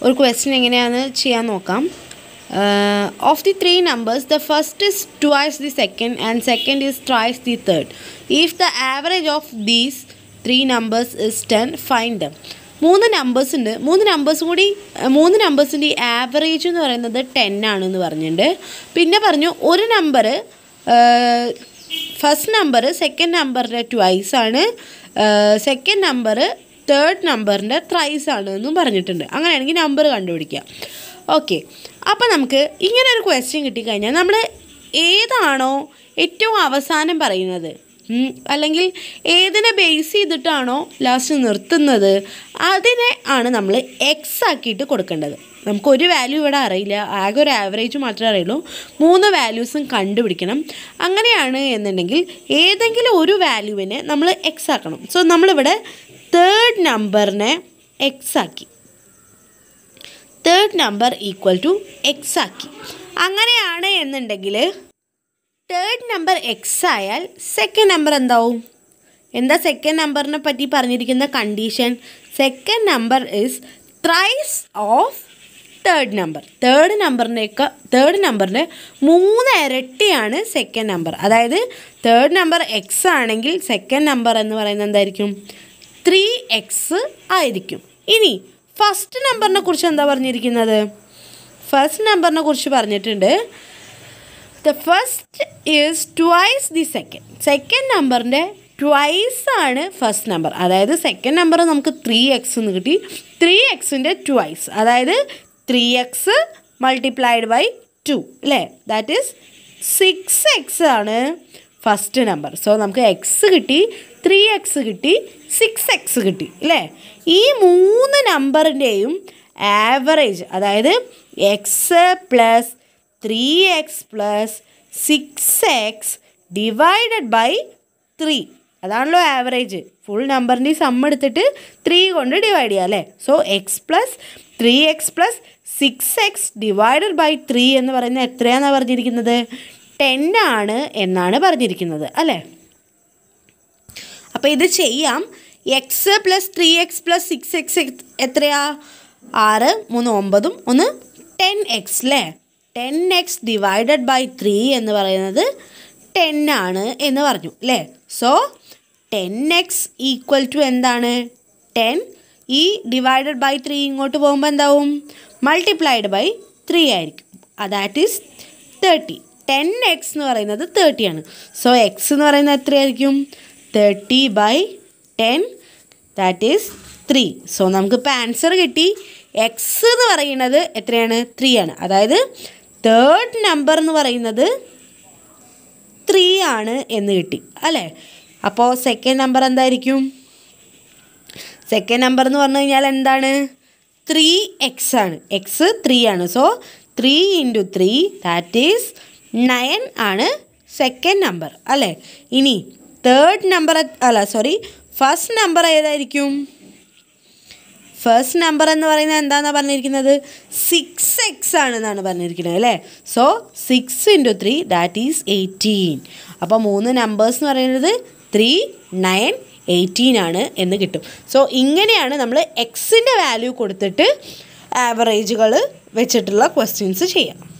ഒരു ക്വസ്റ്റ്യൻ എങ്ങനെയാണെന്ന് ചെയ്യാൻ നോക്കാം of the three numbers the first is twice the second and second is twice the third if the average of these three numbers is ten find them മൂന്ന് numbers ഉണ്ട് മൂന്ന് നമ്പേഴ്സും കൂടി അഹ് മൂന്ന് നമ്പേഴ്സിൻ്റെ ഈ ആവറേജ് എന്ന് പറയുന്നത് ടെൻ ആണെന്ന് പറഞ്ഞിട്ടുണ്ട് പിന്നെ പറഞ്ഞു ഒരു നമ്പർ ഫസ്റ്റ് നമ്പർ സെക്കൻഡ് നമ്പറിൻ്റെ ട്വൈസ് ആണ് സെക്കൻഡ് നമ്പർ തേർഡ് നമ്പറിൻ്റെ ത്രൈസ് ആണ് എന്നും പറഞ്ഞിട്ടുണ്ട് അങ്ങനെയാണെങ്കിൽ നമ്പർ കണ്ടുപിടിക്കുക ഓക്കെ അപ്പോൾ നമുക്ക് ഇങ്ങനെ ഒരു ക്വസ്റ്റ്യൻ കിട്ടിക്കഴിഞ്ഞാൽ നമ്മൾ ഏതാണോ ഏറ്റവും അവസാനം പറയുന്നത് ഉം, അല്ലെങ്കിൽ ഏതിനെ ബേസ് ചെയ്തിട്ടാണോ ലാസ്റ്റ് നിർത്തുന്നത് അതിനെ ആണ് നമ്മൾ എക്സ് ആക്കിയിട്ട് കൊടുക്കേണ്ടത് നമുക്ക് ഒരു വാല്യൂ ഇവിടെ അറിയില്ല ആകെ ഒരു ആവറേജ് മാത്രമേ അറിയുള്ളൂ മൂന്ന് വാല്യൂസും കണ്ടുപിടിക്കണം അങ്ങനെയാണ് എന്നുണ്ടെങ്കിൽ ഏതെങ്കിലും ഒരു വാല്യൂവിനെ നമ്മൾ എക്സ് ആക്കണം സോ നമ്മളിവിടെ തേർഡ് നമ്പറിനെ എക്സ് ആക്കി third number equal to X ആക്കി അങ്ങനെയാണ് എന്നുണ്ടെങ്കിൽ തേർഡ് നമ്പർ എക്സ് ആയാൽ സെക്കൻഡ് നമ്പർ എന്താവും എന്താ സെക്കൻഡ് നമ്പറിനെ പറ്റി പറഞ്ഞിരിക്കുന്ന condition second number is thrice of third number third നമ്പറിനേക്ക് തേർഡ് നമ്പറിൻ്റെ മൂന്ന് ഇരട്ടിയാണ് സെക്കൻഡ് നമ്പർ അതായത് തേർഡ് നമ്പർ എക്സ് ആണെങ്കിൽ സെക്കൻഡ് നമ്പർ എന്ന് പറയുന്നത് എന്തായിരിക്കും ത്രീ എക്സ് ആയിരിക്കും ഇനി ഫസ്റ്റ് നമ്പറിനെ കുറിച്ച് എന്താ പറഞ്ഞിരിക്കുന്നത് ഫസ്റ്റ് നമ്പറിനെ കുറിച്ച് പറഞ്ഞിട്ടുണ്ട് the first is twice the second second നമ്പറിൻ്റെ ട്വൈസ് ആണ് ഫസ്റ്റ് നമ്പർ അതായത് സെക്കൻഡ് നമ്പർ നമുക്ക് ത്രീ എക്സ് എന്ന് കിട്ടി ത്രീ എക്സിൻ്റെ ട്വൈസ് അതായത് three X multiplied by two അല്ലേ ദാറ്റ് ഈസ് സിക്സ് എക്സ് ആണ് ഫസ്റ്റ് നമ്പർ സോ നമുക്ക് എക്സ് കിട്ടി ത്രീ എക്സ് കിട്ടി സിക്സ് എക്സ് കിട്ടി അല്ലേ ഈ മൂന്ന് നമ്പറിൻ്റെയും ആവറേജ് അതായത് X plus three X plus six X divided by three അതാണല്ലോ ആവറേജ് ഫുൾ നമ്പറിൻ്റെ സം എടുത്തിട്ട് ത്രീ കൊണ്ട് ഡിവൈഡ് ചെയ്യുക അല്ലേ so X plus three X plus six X divided by three എന്ന് പറയുന്നത് എത്രയാണെന്നാണ് പറഞ്ഞിരിക്കുന്നത് ടെൻ ആണ് എന്നാണ് പറഞ്ഞിരിക്കുന്നത് അല്ലേ അപ്പോൾ ഇത് ചെയ്യാം X plus three X plus six X എത്രയാ ആറ് മൂന്ന് ഒമ്പതും ഒന്ന് ടെൻ എക്സ് അല്ലേ ten X divided by three എന്ന് പറയുന്നത് ടെൻ ആണ് എന്ന് പറഞ്ഞു അല്ലേ so ten X equal to എന്താണ് ടെൻ ഈ ഡിവൈഡഡ് ബൈ ത്രീ ഇങ്ങോട്ട് പോകുമ്പോൾ എന്താവും മൾട്ടിപ്ലൈഡ് ബൈ ത്രീ ആയിരിക്കും that is thirty ten X എന്ന് പറയുന്നത് തേർട്ടി ആണ് സോ എക്സ് എന്ന് പറയുന്നത് എത്രയായിരിക്കും thirty by ten that is three so നമുക്കിപ്പോൾ ആൻസർ കിട്ടി എക്സ് എന്ന് പറയുന്നത് എത്രയാണ് ത്രീ ആണ് അതായത് തേർഡ് നമ്പർ എന്ന് പറയുന്നത് ത്രീ ആണ് എന്ന് കിട്ടി അല്ലേ അപ്പോൾ സെക്കൻഡ് നമ്പർ എന്തായിരിക്കും സെക്കൻഡ് നമ്പർ എന്ന് പറഞ്ഞു കഴിഞ്ഞാൽ എന്താണ് ത്രീ എക്സ് ആണ് എക്സ് ത്രീ ആണ് so three into three that is nine ആണ് സെക്കൻഡ് നമ്പർ അല്ലേ ഇനി തേർഡ് നമ്പർ അല്ല സോറി ഫസ്റ്റ് നമ്പർ ഏതായിരിക്കും ഫസ്റ്റ് നമ്പർ എന്ന് പറയുന്നത് എന്താണെന്നാണ് പറഞ്ഞിരിക്കുന്നത് സിക്സ് എക്സ് ആണെന്നാണ് പറഞ്ഞിരിക്കുന്നത് അല്ലേ so six into three that is eighteen അപ്പോൾ മൂന്ന് നമ്പേഴ്സ് എന്ന് പറയുന്നത് ത്രീ നയൻ എയ്റ്റീൻ ആണ് എന്ന് കിട്ടും സോ ഇങ്ങനെയാണ് നമ്മൾ എക്സിൻ്റെ വാല്യൂ കൊടുത്തിട്ട് ആവറേജുകൾ വെച്ചിട്ടുള്ള ക്വസ്റ്റ്യൻസ് ചെയ്യാം